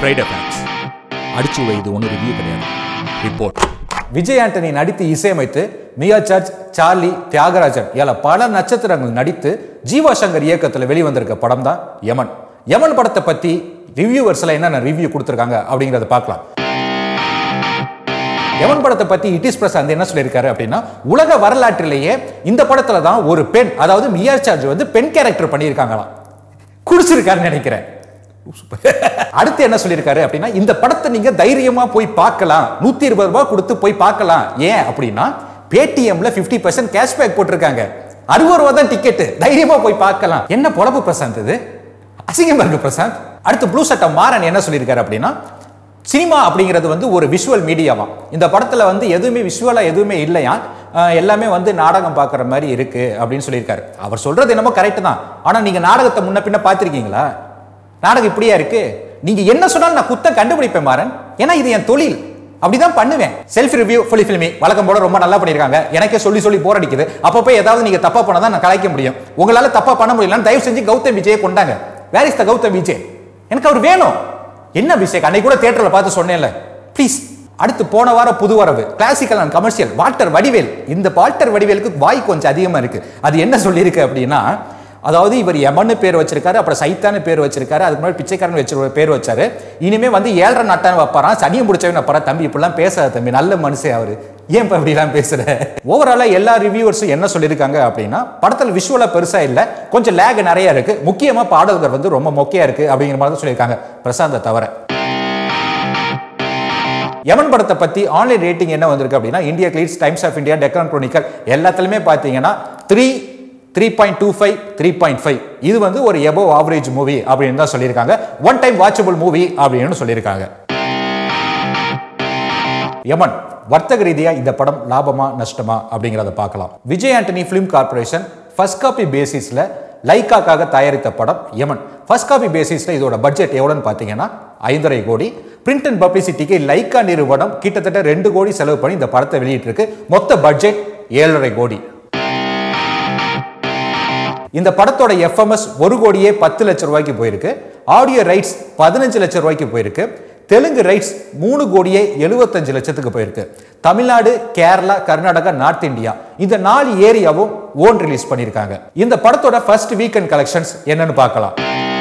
Friday facts அடிச்சு வை இது ஒன்றும் ரிவ்யூ கிடையாது ரிப்போர்ட் விஜய் ஆண்டனி நடித்து இசையமைத்து மியா சார்ஜ் சார்லி தியாகராஜன் என பல நட்சத்திரங்கள் நடித்து ஜீவா சங்கர் இயக்கத்தில் வெளிவந்திருக்க படம் தான் யமன் யமன் படத்தை பத்தி ரிவ்யூவர்ஸ்ல என்னென்ன ரிவ்யூ கொடுத்துருக்காங்க அப்படிங்கறத பார்க்கலாம் யமன் படத்தை பத்தி இட்டிஸ் பிரசாந்த் என்ன சொல்லியிருக்காரு அப்படின்னா உலக வரலாற்றிலேயே இந்த படத்துல தான் ஒரு பெண் அதாவது மியா சார்ஜ் வந்து பெண் கேரக்டர் பண்ணியிருக்காங்களாம் குடிச்சிருக்காருன்னு நினைக்கிறேன் அடுத்து என்ன சொல்லியிருக்காரு அப்படின்னா இந்த படத்தை நீங்க தைரியமா போய் பார்க்கலாம் நூத்தி இருபது ரூபாய் கொடுத்து போய் பார்க்கலாம் ஏன் அப்படின்னா பேடிஎம்ல 50% பர்சன்ட் கேஷ்பேக் போட்டிருக்காங்க அறுபது ரூபா தான் டிக்கெட் தைரியமா போய் பார்க்கலாம் என்ன பொழப்பு பிரசாந்த் இது அசிங்கமா இருக்கு பிரசாந்த் அடுத்து ப்ளூ சட்டம் மாறன் என்ன சொல்லியிருக்காரு அப்படின்னா சினிமா அப்படிங்கிறது வந்து ஒரு விஷுவல் மீடியாவா இந்த படத்துல வந்து எதுவுமே விஷுவலா எதுவுமே இல்லையா அஹ் எல்லாமே வந்து நாடகம் பார்க்குற மாதிரி இருக்கு அப்படின்னு சொல்லியிருக்காரு அவர் சொல்றது என்னமோ கரெக்ட் தான் ஆனா நீங்க நாடகத்தை முன்ன பின்ன பார்த்திருக்கீங்களா நாடகம் இப்படியா இருக்கு நீங்க என்ன சொன்னாலும் நான் குத்த கண்டுபிடிப்பேன் மாறன் ஏன்னா இது என் தொழில் அப்படிதான் பண்ணுவேன் செல்ஃப் ரிவ்யூ ஃபுல்லி ஃபிலிமி வழக்கம் போல ரொம்ப நல்லா பண்ணிருக்காங்க எனக்கே சொல்லி சொல்லி போர் அடிக்குது அப்பப்போ ஏதாவது நீங்க தப்பா பண்ணா தான் நான் கலாய்க்க முடியும் உங்களால தப்பா பண்ண முடியலன்னு தயவு செஞ்சு கௌதம் விஜயை கொண்டாங்க where is the Gautham Vijay எனக்கு அவர் வேணும் என்ன அபிஷேக் அன்னைக்கு கூட தியேட்டர்ல பார்த்து சொன்னேன்ல ப்ளீஸ் அடுத்து போன வாரம் புது வரவு classical and commercial Walter Vadivel இந்த வால்டர் வடிவேலுக்கு வாய் கொஞ்சம் அதிகமா இருக்கு அது என்ன சொல்லியிருக்கு அப்படின்னா அதாவது இவர் யமன்னு பேர் வச்சிருக்காரு அப்புறம் சைத்தான்னு பேர் வச்சிருக்காரு அதுக்கு முன்னாடி பிச்சைக்காரன் வச்சு பேர் வச்சாரு இனிமே வந்து ஏழரை நட்டான் வைப்பாரான் சனியை முடிச்சவன் வைப்பாரா தம்பி இப்படிலாம் பேசாத தம்பி நல்ல மனுஷன் அவரு ஏன் இப்ப இப்படிலாம் பேசுற ஓவராலா எல்லா ரிவ்யூவர்ஸும் என்ன சொல்லியிருக்காங்க அப்படின்னா படத்துல விஷுவலா பெருசா இல்ல கொஞ்சம் லேக் நிறைய இருக்கு முக்கியமா பாடல்கள் வந்து ரொம்ப மொக்கையா இருக்கு அப்படிங்கிற மாதிரி தான் சொல்லியிருக்காங்க பிரசாந்த தவிர யமன் படத்தை பத்தி ஆன்லைன் ரேட்டிங் என்ன வந்திருக்கு அப்படின்னா India Glitz Times of India Deccan Chronicle எல்லாத்துலயுமே பார்த்தீங்கன்னா three three point two five three point five இது வந்து ஒரு எபோவ் ஆவரேஜ் மூவி அப்படின்னு தான் சொல்லியிருக்காங்க ஒன் டைம் வாட்சபிள் மூவி அப்படின்னு சொல்லியிருக்காங்க யமன் வர்த்தக ரீதியா இந்த படம் லாபமா நஷ்டமா அப்படிங்கிறத பார்க்கலாம் Vijay Antony film corporation first copy பேசிஸ்ல லைக்காக்காக தயாரித்த படம் யமன் ஃபர்ஸ்ட் காப்பி பேசிஸ்ல இதோட பட்ஜெட் எவ்வளோன்னு பார்த்தீங்கன்னா ஐந்தரை கோடி பிரிண்ட் அண்ட் பப்ளிசிட்டிக்கு லைக்கா நிறுவனம் கிட்டத்தட்ட ரெண்டு கோடி செலவு பண்ணி இந்த படத்தை வெளியிட்டிருக்கு மொத்த பட்ஜெட் ஏழரை கோடி இந்த படத்தோட எஃப்எம்எஸ் ஒரு கோடியே பத்து லட்சம் ரூபாய்க்கு போயிருக்கு ஆடியோ ரைட்ஸ் பதினஞ்சு லட்சம் ரூபாய்க்கு போயிருக்கு தெலுங்கு ரைட்ஸ் மூணு கோடியே எழுபத்தஞ்சு லட்சத்துக்கு போயிருக்கு தமிழ்நாடு கேரளா கர்நாடகா நார்த் இந்தியா இந்த நாலு ஏரியாவும் ஓன் ரிலீஸ் பண்ணியிருக்காங்க இந்த படத்தோட ஃபர்ஸ்ட் வீக்கெண்ட் கலெக்ஷன்ஸ் என்னன்னு பார்க்கலாம்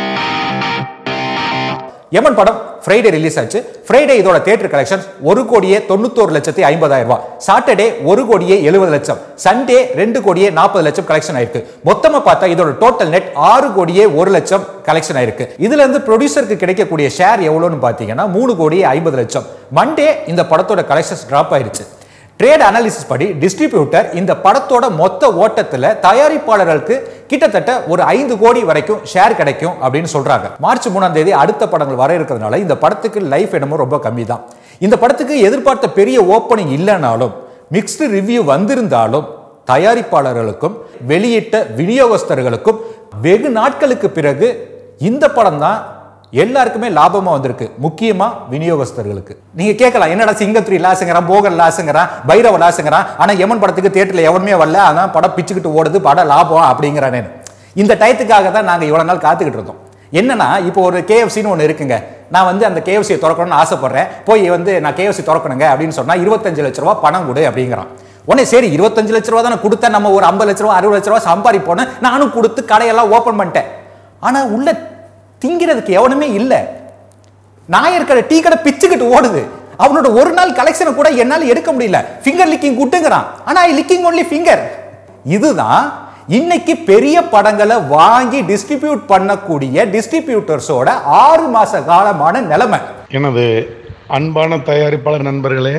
யமன் படம் ஃப்ரைடே ரிலீஸ் ஆச்சு ஃப்ரைடே இதோட தியேட்டர் கலெக்ஷன் ஒரு கோடியே தொண்ணூத்தோரு லட்சத்தி ஐம்பதாயிரம் ரூபாய் சாட்டர்டே ஒரு கோடியே எழுபது லட்சம் சண்டே ரெண்டு கோடியே நாற்பது லட்சம் கலெக்ஷன் ஆயிருக்கு மொத்தமா பார்த்தா இதோட டோட்டல் நெட் ஆறு கோடியே ஒரு லட்சம் கலெக்ஷன் ஆயிருக்கு இதுல இருந்து ப்ரொடியூசருக்கு கிடைக்கக்கூடிய ஷேர் எவ்வளோன்னு பார்த்தீங்கன்னா மூணு கோடியே ஐம்பது லட்சம் மண்டே இந்த படத்தோட கலெக்ஷன்ஸ் டிராப் ஆயிருச்சு ட்ரேட் அனாலிசிஸ் படி டிஸ்ட்ரிபியூட்டர் இந்த படத்தோட மொத்த ஓட்டத்துல தயாரிப்பாளர்களுக்கு கிட்டத்தட்ட ஒரு ஐந்து கோடி வரைக்கும் ஷேர் கிடைக்கும் அப்படின்னு சொல்றாங்க மார்ச் மூணாம் தேதி அடுத்த படங்கள் வர இருக்கிறதுனால இந்த படத்துக்கு லைஃப் என்னமோ ரொம்ப கம்மி தான் இந்த படத்துக்கு எதிர்பார்த்த பெரிய ஓப்பனிங் இல்லைனாலும் மிக்ஸ்டு ரிவ்யூ வந்திருந்தாலும் தயாரிப்பாளர்களுக்கும் வெளியிட்ட விநியோகஸ்தர்களுக்கும் வெகு நாட்களுக்கு பிறகு இந்த படம் தான் எல்லாருக்குமே லாபமா வந்திருக்கு முக்கியமா விநியோகஸ்தர்களுக்கு நீங்க கேட்கலாம் என்னடா சிங்கத்ரி லாசுங்கிறான் போகன் லாசுங்கிறான் பைரவ லாசுங்கிறான் ஆனா யமன் படத்துக்கு தியேட்டர்ல எவனுமே வரல அதான் படம் பிச்சுக்கிட்டு ஓடுது படம் லாபம் அப்படிங்கிறானே இந்த டயத்துக்காக தான் நாங்க இவ்வளவு நாள் காத்துக்கிட்டு இருந்தோம் என்னன்னா இப்போ ஒரு கேஎஃப்சின்னு ஒன்று இருக்குங்க நான் வந்து அந்த கேஎஃப்சியை திறக்கணும்னு ஆசைப்படுறேன் போய் வந்து நான் கேஎஃப்சி திறக்கணுங்க அப்படின்னு சொன்னா இருபத்தஞ்சு லட்ச ரூபா பணம் கொடு அப்படிங்கிறான் உடனே சரி இருபத்தஞ்சு லட்ச ரூபா தானே கொடுத்தா நம்ம ஒரு ஐம்பது லட்ச ரூபா அறுபது லட்ச ரூபா சம்பாதிப்போன்னு நானும் கொடுத்து கடையெல்லாம் ஓப்பன் பண்ணிட்டேன் ஆனா உள்ள திங்கிறதுக்கு எவனுமே இல்லை நாயர் கடை டீ கடை பிச்சுக்கிட்டு ஓடுது அவனோட ஒரு நாள் கலெக்ஷனை கூட என்னால் எடுக்க முடியல ஃபிங்கர் லிக்கிங் குட்டுங்கிறான் ஆனா ஐ லிக்கிங் ஒன்லி ஃபிங்கர் இதுதான் இன்னைக்கு பெரிய படங்களை வாங்கி டிஸ்ட்ரிபியூட் பண்ணக்கூடிய டிஸ்ட்ரிபியூட்டர்ஸோட ஆறு மாச காலமான நிலைமை எனது அன்பான தயாரிப்பாளர் நண்பர்களே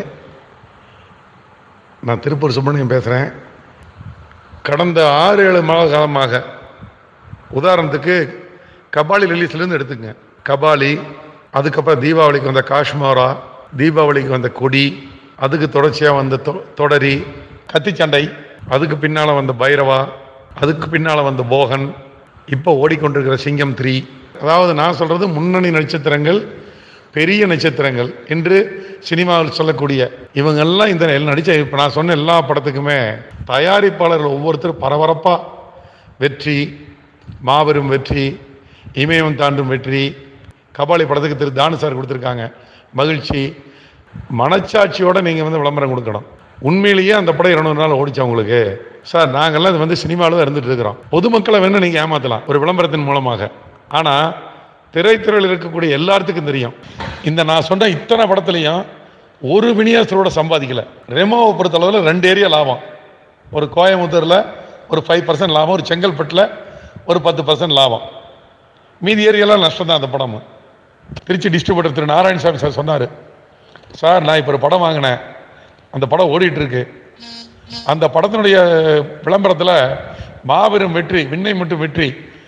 நான் திருப்பூர் சுப்பிரமணியம் பேசுகிறேன் கடந்த ஆறு ஏழு மாத காலமாக உதாரணத்துக்கு கபாலி ரிலீஸ்லேருந்து எடுத்துங்க கபாலி அதுக்கப்புறம் தீபாவளிக்கு வந்த காஷ்மோரா தீபாவளிக்கு வந்த கொடி அதுக்கு தொடர்ச்சியாக வந்த தொ- தொடரி கத்திச்சண்டை அதுக்கு பின்னால் வந்த பைரவா அதுக்கு பின்னால் வந்த போகன் இப்போ ஓடிக்கொண்டிருக்கிற சிங்கம் த்ரீ அதாவது நான் சொல்கிறது முன்னணி நட்சத்திரங்கள் பெரிய நட்சத்திரங்கள் என்று சினிமாவில் சொல்லக்கூடிய இவங்கெல்லாம் இந்த நடித்த இப்போ நான் சொன்ன எல்லா படத்துக்குமே தயாரிப்பாளர்கள் ஒவ்வொருத்தரும் பரபரப்பாக வெற்றி மாபெரும் வெற்றி இமயம் தாண்டும் வெற்றி கபாலி படத்துக்கு திரு தானு சார் கொடுத்துருக்காங்க மகிழ்ச்சி மனச்சாட்சியோட நீங்கள் வந்து விளம்பரம் கொடுக்கணும் உண்மையிலேயே அந்த படம் இருநூறு நாள் ஓடிச்சா உங்களுக்கு சார் நாங்கெல்லாம் இது வந்து சினிமாவில் தான் இருந்துட்டு இருக்கிறோம் பொதுமக்களை வேணும் நீங்கள் ஏமாற்றலாம் ஒரு விளம்பரத்தின் மூலமாக ஆனால் திரைத்துறையில் இருக்கக்கூடிய எல்லாத்துக்கும் தெரியும் இந்த நான் சொன்ன இத்தனை படத்துலையும் ஒரு விநியோகத்தரோட சம்பாதிக்கல ரெமோவை பொறுத்தளவில் ரெண்டு ஏரியா லாபம் ஒரு கோயம்புத்தூரில் ஒரு ஃபைவ் பர்சன்ட் லாபம் ஒரு செங்கல்பட்டில் ஒரு பத்து பர்சன்ட் லாபம் மீதி ஏரியாலாம் நஷ்டம் தான் அந்த படம் திருச்சி டிஸ்ட்ரிபியூட்டர் திரு நாராயணசாமி சார் சொன்னார் சார் நான் இப்போ ஒரு படம் வாங்கினேன் அந்த படம் ஓடிட்டு இருக்கு அந்த படத்தினுடைய விளம்பரத்தில் மாபெரும் வெற்றி விண்ணை மட்டும் வெற்றி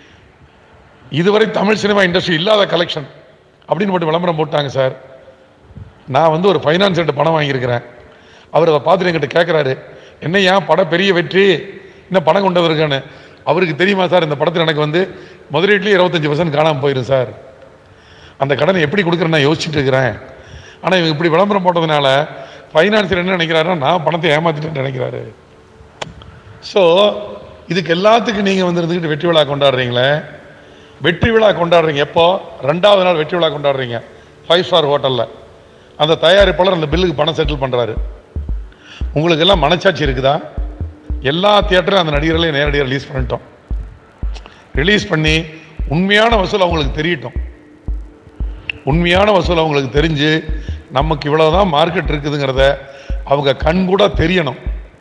இதுவரை தமிழ் சினிமா இண்டஸ்ட்ரி இல்லாத கலெக்ஷன் அப்படின்னு மட்டும் விளம்பரம் போட்டாங்க சார் நான் வந்து ஒரு ஃபைனான்ஸ் பணம் வாங்கியிருக்கிறேன் அவர் அதை பார்த்துட்டு என்கிட்ட கேட்குறாரு என்ன ஏன் படம் பெரிய வெற்றி இன்னும் பணம் கொண்டு வந்திருக்கான்னு அவருக்கு தெரியுமா சார் இந்த படத்தில் எனக்கு வந்து முதலீட்லேயே இருபத்தஞ்சி பர்சன்ட் காணாமல் போயிடும் சார் அந்த கடனை எப்படி கொடுக்குறேன்னு நான் யோசிச்சுட்டு இருக்கிறேன் ஆனால் இவங்க இப்படி விளம்பரம் போட்டதுனால ஃபைனான்சியர் என்ன நினைக்கிறாருன்னா நான் பணத்தை ஏமாத்திட்டேன்னு நினைக்கிறாரு ஸோ இதுக்கு எல்லாத்துக்கும் நீங்கள் வந்து இருந்துக்கிட்டு வெற்றி விழா கொண்டாடுறீங்களே வெற்றி விழா கொண்டாடுறீங்க எப்போ ரெண்டாவது நாள் வெற்றி விழா கொண்டாடுறீங்க ஃபைவ் ஸ்டார் ஹோட்டலில் அந்த தயாரிப்பாளர் அந்த பில்லுக்கு பணம் செட்டில் பண்ணுறாரு உங்களுக்கு எல்லாம் மனச்சாட்சி இருக்குதா எல்லா தியேட்டரும் அந்த நடிகர்களையும் நேரடியாக ரிலீஸ் பண்ணிட்டோம் ரிலீஸ் பண்ணி உண்மையான வசூல் அவங்களுக்கு தெரியட்டும் உண்மையான வசூல் அவங்களுக்கு தெரிஞ்சு நமக்கு இவ்வளவுதான் மார்க்கெட் இருக்குதுங்கிறத அவங்க கண் கூட தெரியணும்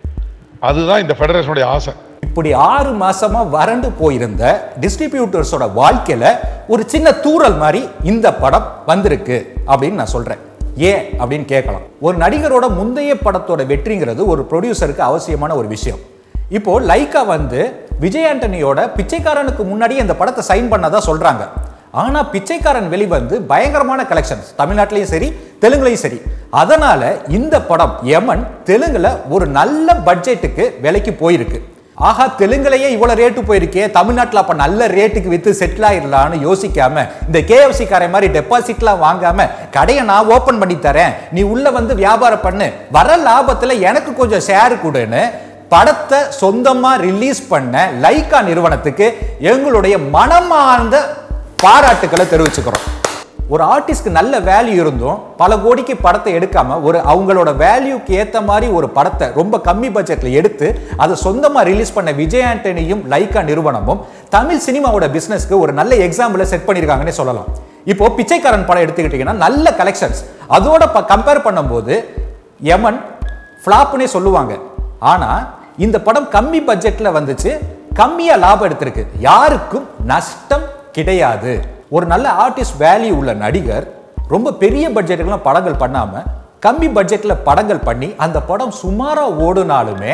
அதுதான் இந்த ஃபெடரேஷனுடைய ஆசை இப்படி ஆறு மாசமா வறண்டு போயிருந்த டிஸ்ட்ரிபியூட்டர்ஸோட வாழ்க்கையில ஒரு சின்ன தூறல் மாதிரி இந்த படம் வந்திருக்கு அப்படின்னு நான் சொல்றேன் ஏன் அப்படின்னு கேட்கலாம் ஒரு நடிகரோட முந்தைய படத்தோட வெற்றிங்கிறது ஒரு ப்ரொடியூசருக்கு அவசியமான ஒரு விஷயம் இப்போ லைக்கா வந்து விஜய் ஆண்டனியோட பிச்சைக்காரனுக்கு முன்னாடி இந்த படத்தை சைன் பண்ணதா சொல்றாங்க ஆனா பிச்சைக்காரன் வெளிவந்து பயங்கரமான கலெக்ஷன்ஸ் தமிழ்நாட்டிலையும் சரி தெலுங்குலையும் சரி அதனால இந்த படம் யமன் தெலுங்குல ஒரு நல்ல பட்ஜெட்டுக்கு விலைக்கு போயிருக்கு ஆஹா தெலுங்குலயே இவ்வளவு ரேட்டு போயிருக்கே தமிழ்நாட்டுல அப்ப நல்ல ரேட்டுக்கு வித்து செட்டில் ஆயிடலாம்னு யோசிக்காம இந்த கேஎஃப்சி காரை மாதிரி டெபாசிட்லாம் வாங்காம கடையை நான் ஓபன் பண்ணி தரேன் நீ உள்ள வந்து வியாபாரம் பண்ணு வர லாபத்துல எனக்கு கொஞ்சம் ஷேர் கொடுன்னு படத்தை சொந்தமா ரிலீஸ் பண்ண லைக்கா நிறுவனத்துக்கு எங்களுடைய மனமார்ந்த பாராட்டுக்களை தெரிவிச்சுக்கிறோம் ஒரு ஆர்டிஸ்ட்க்கு நல்ல வேல்யூ இருந்தும் பல கோடிக்கு படத்தை எடுக்காம ஒரு அவங்களோட வேல்யூக்கு ஏத்த மாதிரி ஒரு படத்தை ரொம்ப கம்மி பட்ஜெட்ல எடுத்து அதை சொந்தமா ரிலீஸ் பண்ண விஜய் ஆண்டனியும் லைக்கா நிறுவனமும் தமிழ் சினிமாவோட பிசினஸ்க்கு ஒரு நல்ல எக்ஸாம்பிளை செட் பண்ணியிருக்காங்கன்னே சொல்லலாம் இப்போ பிச்சைக்காரன் படம் எடுத்துக்கிட்டீங்கன்னா நல்ல கலெக்ஷன்ஸ் அதோட கம்பேர் பண்ணும்போது யமன் ஃப்ளாப்னே சொல்லுவாங்க ஆனா இந்த படம் கம்மி பட்ஜெட்ல வந்துச்சு கம்மியா லாபம் எடுத்திருக்கு யாருக்கும் நஷ்டம் கிடையாது ஒரு நல்ல ஆர்டிஸ்ட் வேல்யூ உள்ள நடிகர் ரொம்ப பெரிய பட்ஜெட்டுக்கெல்லாம் படங்கள் பண்ணாம கம்மி பட்ஜெட்ல படங்கள் பண்ணி அந்த படம் சுமாரா ஓடுனாலுமே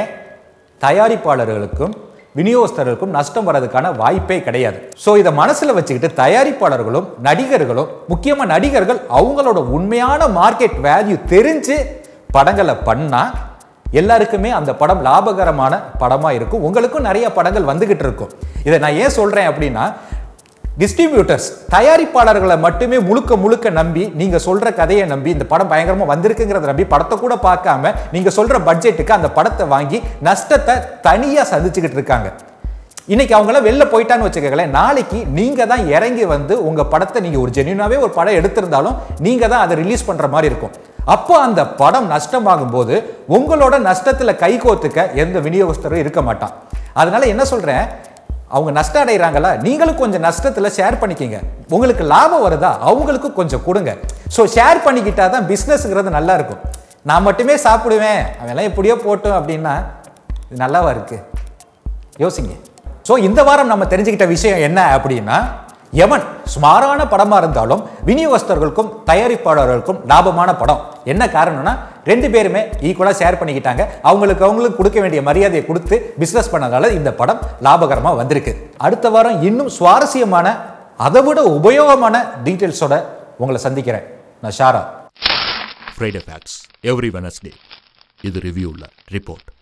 தயாரிப்பாளர்களுக்கும் விநியோகஸ்தர்களுக்கும் நஷ்டம் வர்றதுக்கான வாய்ப்பே கிடையாது ஸோ இதை மனசுல வச்சுக்கிட்டு தயாரிப்பாளர்களும் நடிகர்களும் முக்கியமா நடிகர்கள் அவங்களோட உண்மையான மார்க்கெட் வேல்யூ தெரிஞ்சு படங்களை பண்ணா எல்லாருக்குமே அந்த படம் லாபகரமான படமா இருக்கும் உங்களுக்கும் நிறைய படங்கள் வந்துகிட்டு இருக்கும் இதை நான் ஏன் சொல்றேன் அப்படின்னா டிஸ்ட்ரிபியூட்டர்ஸ் தயாரிப்பாளர்களை மட்டுமே முழுக்க முழுக்க நம்பி நீங்க சொல்ற கதையை நம்பி இந்த படம் பயங்கரமா வந்திருக்குங்கிறத நம்பி படத்தை கூட பார்க்காம நீங்க சொல்ற பட்ஜெட்டுக்கு அந்த படத்தை வாங்கி நஷ்டத்தை தனியா சந்திச்சுக்கிட்டு இருக்காங்க இன்னைக்கு அவங்களாம் வெளில போயிட்டான்னு வச்சுக்கோங்களேன் நாளைக்கு நீங்க தான் இறங்கி வந்து உங்க படத்தை நீங்க ஒரு ஜென்யூனாவே ஒரு படம் எடுத்திருந்தாலும் நீங்க தான் அதை ரிலீஸ் பண்ற மாதிரி இருக்கும் அப்போ அந்த படம் நஷ்டமாகும் போது உங்களோட நஷ்டத்துல கைகோத்துக்க எந்த விநியோகஸ்தரும் இருக்க மாட்டான் அதனால என்ன சொல்றேன் அவங்க நஷ்டம் அடைகிறாங்களா நீங்களும் கொஞ்சம் நஷ்டத்துல ஷேர் பண்ணிக்கிங்க உங்களுக்கு லாபம் வருதா அவங்களுக்கு கொஞ்சம் கொடுங்க ஸோ ஷேர் பண்ணிக்கிட்டா தான் பிஸ்னஸ்ங்கிறது நல்லா இருக்கும் நான் மட்டுமே சாப்பிடுவேன் அவெல்லாம் எப்படியோ போட்டோம் அப்படின்னா இது நல்லாவா இருக்கு யோசிங்க ஸோ இந்த வாரம் நம்ம தெரிஞ்சுக்கிட்ட விஷயம் என்ன அப்படின்னா யமன் சுமாரான படமா இருந்தாலும் விநியோகஸ்தர்களுக்கும் தயாரிப்பாளர்களுக்கும் லாபமான படம் என்ன காரணம்னா ரெண்டு பேருமே ஈக்குவலாக ஷேர் பண்ணிக்கிட்டாங்க அவங்களுக்கு அவங்களுக்கு கொடுக்க வேண்டிய மரியாதையை கொடுத்து பிஸ்னஸ் பண்ணதால இந்த படம் லாபகரமாக வந்திருக்கு அடுத்த வாரம் இன்னும் சுவாரஸ்யமான அதை விட உபயோகமான டீட்டெயில்ஸோட உங்களை சந்திக்கிறேன் நான் Shara Friday facts every Wednesday இது ரிவ்யூ உள்ள ரிப்போர்ட்